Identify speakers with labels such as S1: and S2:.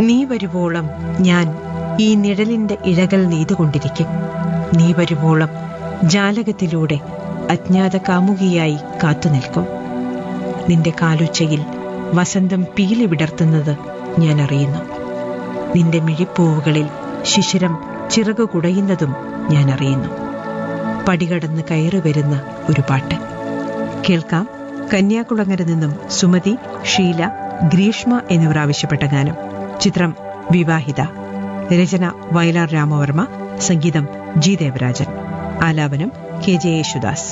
S1: നീ വരുവോളം ഞാൻ ഈ നിഴലിന്റെ ഇഴകൾ നെയ്തുകൊണ്ടിരിക്കും നീ വരുവോളം ജാലകത്തിലൂടെ അജ്ഞാത കാമുകിയായി കാത്തുനിൽക്കും നിന്റെ കാലുച്ചയിൽ വസന്തം പീലി വിടർത്തുന്നത് ഞാൻ അറിയുന്നു നിന്റെ മിഴിപ്പൂവുകളിൽ ശിശിരം ചിറകു കുടയുന്നതും ഞാൻ അറിയുന്നു പടികടന്ന് കയറി വരുന്ന ഒരു പാട്ട് കേൾക്കാം കന്യാകുളങ്ങര നിന്നും സുമതി ഷീല ഗ്രീഷ്മ എന്നിവർ ആവശ്യപ്പെട്ട ഗാനം ചിത്രം വിവാഹിത രചന വയലാർ രാമവർമ്മ സംഗീതം ജി ദേവരാജൻ ആലാപനം കെ ജെ യേശുദാസ്